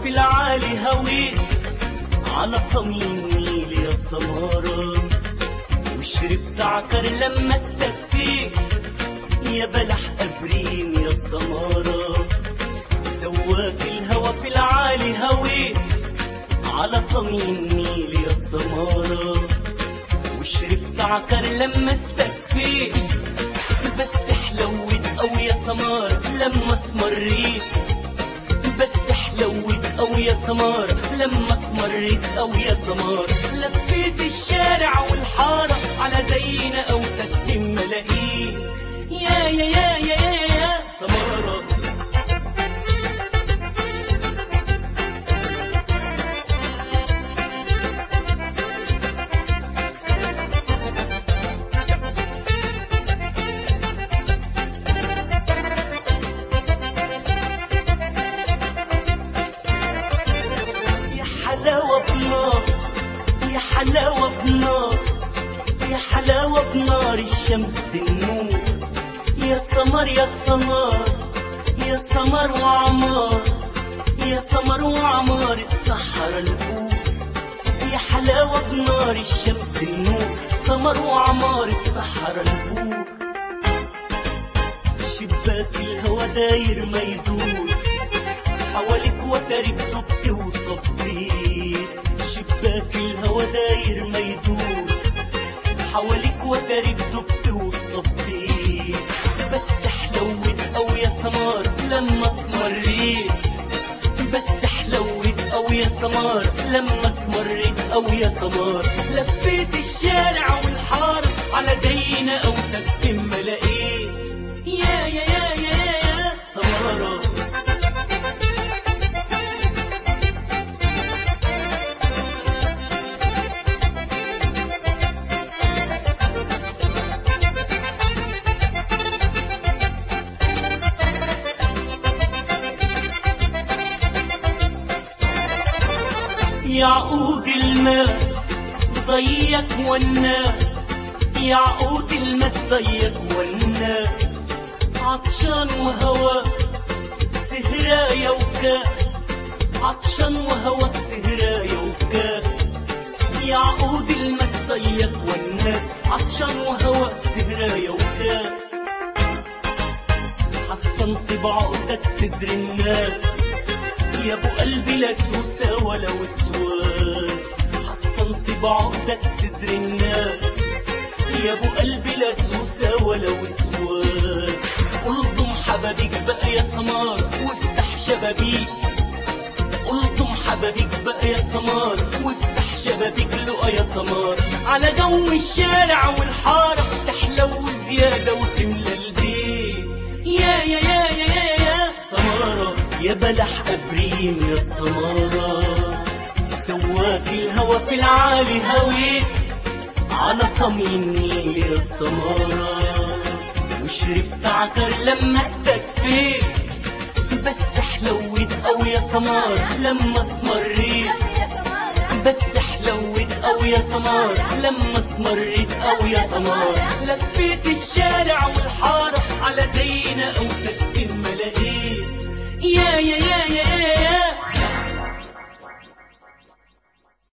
في العالي هويت على طمين النيل يا سمارة وشربت عكر لما استكفيت يا بلح أبريم يا سمارة سواك الهوى في العالي هويت على طمين النيل يا سمارة وشربت عكر لما استكفيت بس حلوت أو يا سمار لما اسمريت بس حلوت أو يا سمار لما اسمريت أو يا سمار لفيت الشارع والحارة على زينا أو تكتم ملاقيه يا يا يا يا يا يا سمارة يا حلاوة بنار يا حلاوة بنار يا حلاوة بنار الشمس النور يا سمر يا سمر يا سمر وعمار يا سمر وعمار الصحراء البور يا حلاوة بنار الشمس النور سمر وعمار الصحراء البور شباك الهوى داير ما يدور حواليك وترك دبت وطفيت شباك الهوى داير ما يدور حواليك وترك دبت وطفيت بس حلوت أو يا سمار لما اسمريت بس حلوت أو يا سمار لما اسمريت أو يا سمار لفيت الشارع والحارة على زينا أو تكتم ملاقيت يا يا يا يا يا يا سمارة يعقود الماس ضيق والناس يعقود الماس ضيق والناس عطشان وهواك سهرايا وكاس عطشان وهواك سهرايا وكاس يعقود الماس ضيق والناس عطشان وهواك سهرايا وكاس حصنت بعقدك صدر الناس يا ابو قلبي لا سوسة ولا وسواس حصلت بعقدك صدر الناس يا ابو قلبي لا سوسة ولا وسواس الضم حبابيك بقى يا سمار وافتح شبابيك الضم حبابيك بقى يا سمار وافتح شبابيك لقى يا سمار على جو الشارع والحارة تحلو زيادة وتملى البيت يا يا يا يا يا يا سمارة يا بلح أبريم يا سمارة سواك الهوى في العالي هويت على طمي النيل يا سمارة وشربت عكر لما استكفيت بس حلوت أو يا سمار لما اسمريت بس حلوت أو يا سمار لما اسمريت أو يا سمار لفيت الشارع